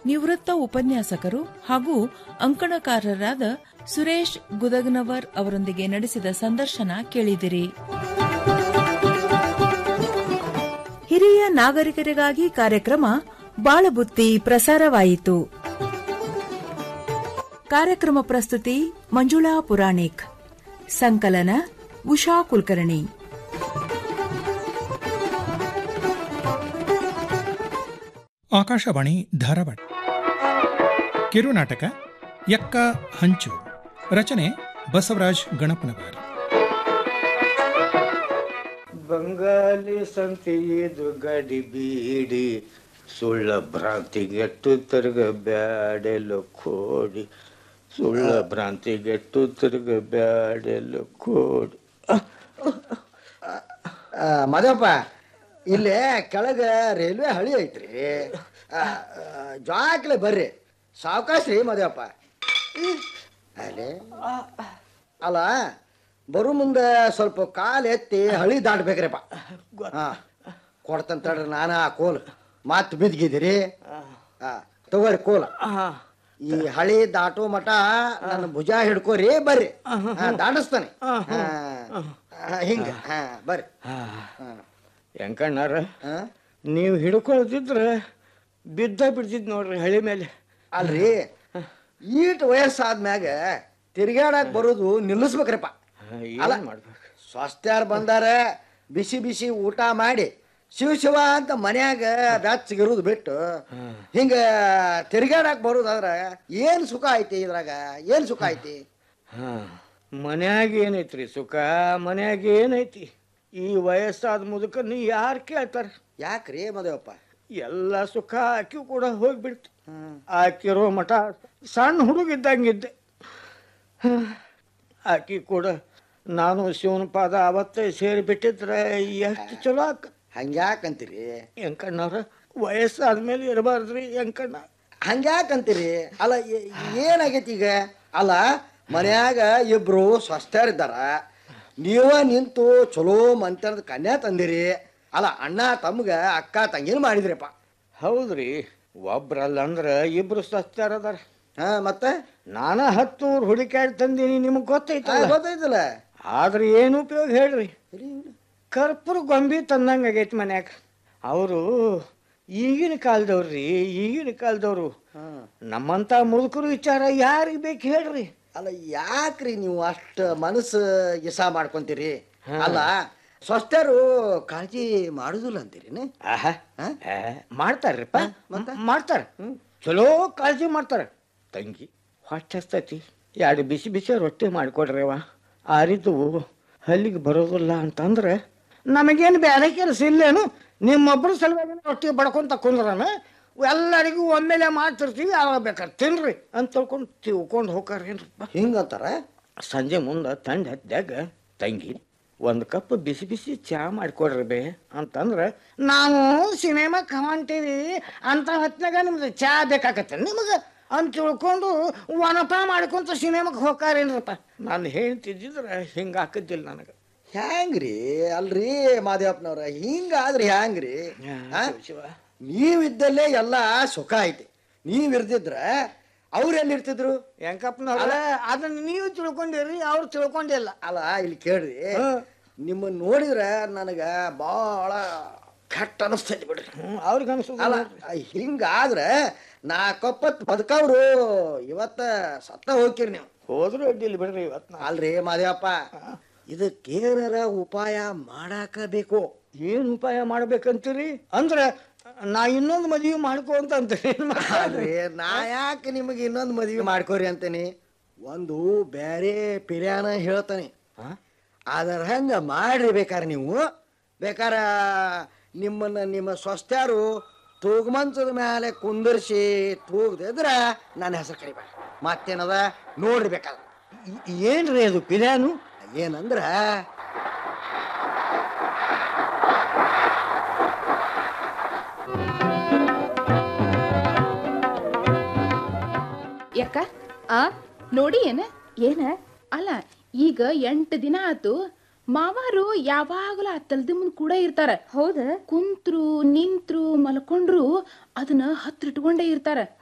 ನಿವೃತ್ತ ಉಪನ್ಯಾಸಕರು ಹಾಗೂ ಅಂಕಣಕಾರರಾದ ಸುರೇಶ್ ಗುದಗ್ನವರ್ ಅವರೊಂದಿಗೆ ನಡೆಸಿದ ಸಂದರ್ಶನ ಕೇಳಿದಿರಿ ಹಿರಿಯ ನಾಗರಿಕರಿಗಾಗಿ ಕಾರ್ಯಕ್ರಮ ಬಾಳಬುತ್ತಿ ಪ್ರಸಾರವಾಯಿತು ಕಾರ್ಯಕ್ರಮ ಪ್ರಸ್ತುತಿ ಮಂಜುಳಾ ಪುರಾಣಿಕ್ ಸಂಕಲನ ಉಷಾ ಕುಲಕರ್ಣಿ ಆಕಾಶವಾಣಿ ಧಾರವಾಡ ಕಿರುನಾಟಕ ಯಕ್ಕ ಹಂಚು ರಚನೆ ಬಸವರಾಜ್ ಗಣಪನವರ್ ಬಂಗಾಲಿ ಸಂತಿದು ಗಡಿ ಬೀಡಿ ಸುಳ್ಳ ಭ್ರಾಂತಿಗೆಟ್ಟು ತಿರುಗ ಬ್ಯಾಡೆಲು ಕೋಡಿ ಸುಳ್ಳ ಭ್ರಾಂತಿಗೆಟ್ಟು ತಿರುಗ ಬ್ಯಾಡೆಲು ಕೋಡಿ ಮದಪ್ಪ ಇಲ್ಲೇ ಕೆಳಗ ರೈಲ್ವೆ ಹಳಿ ಐತ್ರಿ ಜಾಕ್ಲೆ ಬರ್ರಿ ಸಾವಕಾಶ ರೀ ಮದಪ್ಪ ಅಲ್ಲೇ ಅಲ್ಲ ಬರು ಮುಂದೆ ಸ್ವಲ್ಪ ಕಾಲು ಎತ್ತಿ ಹಳಿ ದಾಟ್ಬೇಕ್ರಿಪ್ಪ ಹಾ ಕೊಡ್ತಂತ ತಡ್ರಿ ನಾನ ಆ ಕೋಲ್ ಮಾತು ಬಿದ್ಗಿದ್ದೀರಿ ಹಾ ತಗೋರಿ ಕೋಲ್ ಈ ಹಳಿ ದಾಟೋ ಮಠ ನನ್ನ ಭುಜ ಹಿಡ್ಕೋರಿ ಬರ್ರಿ ಹಾ ದಾಟಿಸ್ತಾನೆ ಹಾ, ಹಾ, ಹಿಂಗ ಹಾ ಬರ್ರಿ ಹಾ ಹೆಂಕಣ್ಣಾರ ಹಾ ನೀವು ಹಿಡ್ಕೊಳ್ತಿದ್ರೆ ಬಿದ್ದ ಬಿಡ್ತಿದ್ ನೋಡ್ರಿ ಹಳಿ ಮೇಲೆ ಅಲ್ರಿ ಈಟ್ ವಯಸ್ಸಾದ್ಮ್ಯಾಗ ತಿರ್ಗಾಡಕ್ ಬರೋದು ನಿಲ್ಲಿಸ್ಬೇಕ್ರಪ್ಪ ಅಲ್ಲ ಏನ್ ಮಾಡ್ಬೇಕು ಸ್ವಾಸ್ಥ್ಯಾರ್ ಬಂದಾರ ಬಿಸಿ ಬಿಸಿ ಊಟ ಮಾಡಿ ಶಿವ ಶಿವ ಅಂತ ಮನ್ಯಾಗ ಬೆಚ್ಚಗಿರೋದು ಬಿಟ್ಟು ಹಿಂಗ ತಿರ್ಗಾಡಕ್ ಬರೋದಾದ್ರ ಏನ್ ಸುಖ ಐತಿ ಇದ್ರಾಗ ಏನ್ ಸುಖ ಐತಿ ಹಾ ಮನ್ಯಾಗ ಏನೈತ್ರಿ ಸುಖ ಮನ್ಯಾಗ ಏನೈತಿ ಈ ವಯಸ್ಸಾದ ಮುದುಕನ್ನು ಯಾರು ಕೇಳ್ತಾರ ಯಾಕ್ರಿ ಮದುವಪ್ಪ ಎಲ್ಲ ಸುಖ ಆಕಿ ಕೂಡ ಹೋಗ್ಬಿಡ್ತು ಆಕಿರೋ ಮಠ ಸಣ್ಣ ಹುಡುಗಿದ್ದಂಗಿದ್ದೆ ಆಕಿ ಕೂಡ ನಾನು ಶಿವನ ಪಾದ ಅವತ್ತೇ ಸೇರಿ ಬಿಟ್ಟಿದ್ರೆ ಎಷ್ಟು ಚಲೋ ಆಕ ಹಂಗ್ಯಾಕಂತೀರಿ ಎಂಕಣ್ಣವ್ರ ವಯಸ್ಸಾದ್ಮೇಲೆ ಇರಬಾರ್ದ್ರಿ ಎಂಕಣ್ಣ ಹಂಗ್ಯಾಕಂತೀರಿ ಅಲ್ಲ ಏ- ಏನಾಗೈತಿ ಈಗ ಅಲ್ಲ ಮನ್ಯಾಗ ಇಬ್ರು ಸ್ವಸ್ಥರಿದ್ದಾರ ನೀವ ನಿಂತು ಚಲೋ ಮಂತ್ರದ ಕನ್ಯಾ ತಂದಿರಿ ಅಲ್ಲ ಅಣ್ಣ ತಮ್ಗ ಅಕ್ಕ ತಂಗಿನ ಮಾಡಿದ್ರಿಪ್ಪ ಹೌದ್ರಿ ಒಬ್ರಲ್ಲ ಅಂದ್ರ ಇಬ್ರು ಸ್ವಚ್ಛಾರ ಅದಾರ ಹಾ ಮತ್ತೆ ನಾನ ಹತ್ತು ಊರ್ ಹುಡುಕ್ಯಾಡ್ ತಂದೀನಿ ನಿಮಗ್ ಆ, ಗೊತ್ತೈತಲ್ಲ ಗೊತ್ತೈತಲ್ಲ ಆದ್ರೆ ಏನು ಉಪಯೋಗ ಹೇಳ್ರಿ ಕರ್ಪೂರ ಗೊಂಬಿ ತಂದಂಗ ಆಗೈತಿ ಮನ್ಯಾಗ ಅವರು ಈಗಿನ ಕಾಲದವ್ರಿ ಈಗಿನ ಕಾಲದವ್ರು ನಮ್ಮಂತ ಮುದುಕರು ವಿಚಾರ ಯಾರಿಗೆ ಬೇಕು ಹೇಳ್ರಿ ಅಲ್ಲ ಯಾಕ್ರಿ ನೀವು ಅಷ್ಟ ಮನಸ್ಸು ಇಸ ಮಾಡ್ಕೊಂತೀರಿ ಅಲ್ಲ ಸ್ವಸ್ಥರು ಕಾಳಜಿ ಮಾಡುದಿಲ್ಲ ಅಂತೀರಿ ಆಹಾ ಆ, ಮಾಡ್ತಾರ್ರಿಪ್ಪ ಮಾಡ್ತಾರ ಚಲೋ ಕಾಳಜಿ ಮಾಡ್ತಾರ ತಂಗಿ ಹೊಟ್ಟೆ ಹಸ್ತೈತಿ ಎರಡು ಬಿಸಿ ಬಿಸಿ ರೊಟ್ಟಿ ಮಾಡಿಕೊಡ್ರಿವ ಆರಿದ್ದು ಹಲ್ಲಿಗೆ ಬರೋದಿಲ್ಲ ಅಂತಂದ್ರೆ ನಮಗೇನು ಬೇರೆ ಕೆಲಸ ಇಲ್ಲೇನು ನಿಮ್ಮೊಬ್ಬರ ಸಲುವಾಗಿ ರೊಟ್ಟಿ ಬಡ್ಕೊಂತ ಕುಂದ್ರನ ಎಲ್ಲರಿಗೂ ಒಮ್ಮೆಲೆ ಮಾಡ್ತಿರ್ತೀವಿ ಯಾವಾಗ ಬೇಕಾದ್ರೆ ತಿನ್ರಿ ಅಂತ ತಿಳ್ಕೊಂಡು ತಿಳ್ಕೊಂಡು ಹೋಗಾರೇನ್ರಪ್ಪ ಹಿಂಗಂತಾರ ಸಂಜೆ ಮುಂದೆ ತಂಡ ಹತ್ತಿದಾಗ ತಂಗಿ ಒಂದು ಕಪ್ ಬಿಸಿ ಬಿಸಿ ಚಹಾ ಮಾಡಿಕೊಡ್ರಿ ಬೇ ಅಂತಂದ್ರೆ ನಾವು ಸಿನಿಮಾಕ್ಕೆ ಹೊಂಟೀವಿ ಅಂತ ಹೊತ್ನಾಗ ನಿಮ್ದು ಚಹಾ ಬೇಕಾಗತ್ತೆ ನಿಮಗೆ ಅಂತ ತಿಳ್ಕೊಂಡು ವನಪ ಮಾಡ್ಕೊಂತ ಸಿನಿಮಾಕ್ಕೆ ಹೋಗಾರೇನ್ರಪ್ಪ ನಾನು ಹೇಳ್ತಿದ್ದಿದ್ರೆ ಹಿಂಗೆ ಹಾಕಿದ್ದಿಲ್ಲ ನನಗೆ ಹ್ಯಾಂಗ್ರಿ ಅಲ್ರಿ ಮಾದೇವಪ್ಪನವ್ರ ಹಿಂಗಾದ್ರಿ ಹ್ಯಾಂಗ್ರಿ ಆ? ಶಿವ ನೀವಿದ್ದಲ್ಲೇ ಎಲ್ಲ ಸುಖ ಐತಿ ನೀವಿರ್ದಿದ್ರ ಅವ್ರು ಎಲ್ಲಿರ್ತಿದ್ರು ಹೆಂಕಪ್ಪನವ್ರ ಅದನ್ನ ನೀವು ತಿಳ್ಕೊಂಡಿರಿ ಅವ್ರು ತಿಳ್ಕೊಂಡಿಲ್ಲ ಅಲ್ಲ ಇಲ್ಲಿ ಕೇಳ್ರಿ ನಿಮ್ಮನ್ನ ನೋಡಿದ್ರ ನನಗ ಬಾಳ ಕೆಟ್ಟ ಅನಿಸ್ತೈತಿ ಬಿಡ್ರಿ ಹ್ಞೂ ಅವ್ರಿಗೆ ಅನ್ಸೋದು ಅಲ್ಲ ಹಿಂಗಾದ್ರ ನಾಲ್ಕೊಪ್ಪತ್ ಬದುಕವ್ರು ಇವತ್ತ ಸತ್ತ ಹೋಗ್ತೀರಿ ನೀವು ಹೋದ್ರು ಅಡ್ಡಿಲ್ಲ ಬಿಡ್ರಿ ಇವತ್ತು ನಾ ಅಲ್ರಿ ಮಾದೇವಪ್ಪ ಇದಕ್ಕೇನಾರ ಉಪಾಯ ಮಾಡಾಕ ಬೇಕು ಏನು ಉಪಾಯ ಮಾಡ್ಬೇಕಂತೀರಿ ಅಂದ್ರೆ ನಾ ಇನ್ನೊಂದು ಮದುವೆ ಮಾಡ್ಕೊ ಅಂತ ಅಂತೀರಿ ಅಲ್ರಿ ನಾ ಯಾಕೆ ನಿಮಗೆ ಇನ್ನೊಂದು ಮದುವೆ ಮಾಡ್ಕೋರಿ ಅಂತೀನಿ ಒಂದು ಬೇರೆ ಪಿರ್ಯಾನ ಹೇಳ್ತಾನೆ ಅದರ ಹಂಗ ಮಾಡ್ರಿ ಬೇಕಾರೆ ನೀವು ಬೇಕಾರ ನಿಮ್ಮನ್ನ ನಿಮ್ಮ ಸ್ವಸ್ಥ್ಯಾರು ತೂಗುಮಂಚದ ಮೇಲೆ ಕುಂದರ್ಸಿ ತೂಗ್ದಿದ್ರ ನನ್ನ ಹೆಸರು ಕರಿಬೇಡ ಮತ್ತೇನದ ನೋಡ್ರಿ ಬೇಕಾದ್ರೆ ಏನ್ರಿ ಅದು ಪಿರ್ಯಾನು ಏನಂದ್ರ ಯಾಕ ಆ ನೋಡಿ ಏನ ಏನ ಅಲ್ಲ ಈಗ ಎಂಟು ದಿನ ಆತು ಮಾವಾರು ಯಾವಾಗಲೂ ಆ ತಲ್ದಿ ಮುಂದ್ ಕೂಡ ಇರ್ತಾರ ಹೌದ ಕುಂತ್ರು ನಿಂತ್ರು ಮಲ್ಕೊಂಡ್ರು ಅದನ್ನ ಹತ್ರ ಇಟ್ಕೊಂಡೇ ಇರ್ತಾರ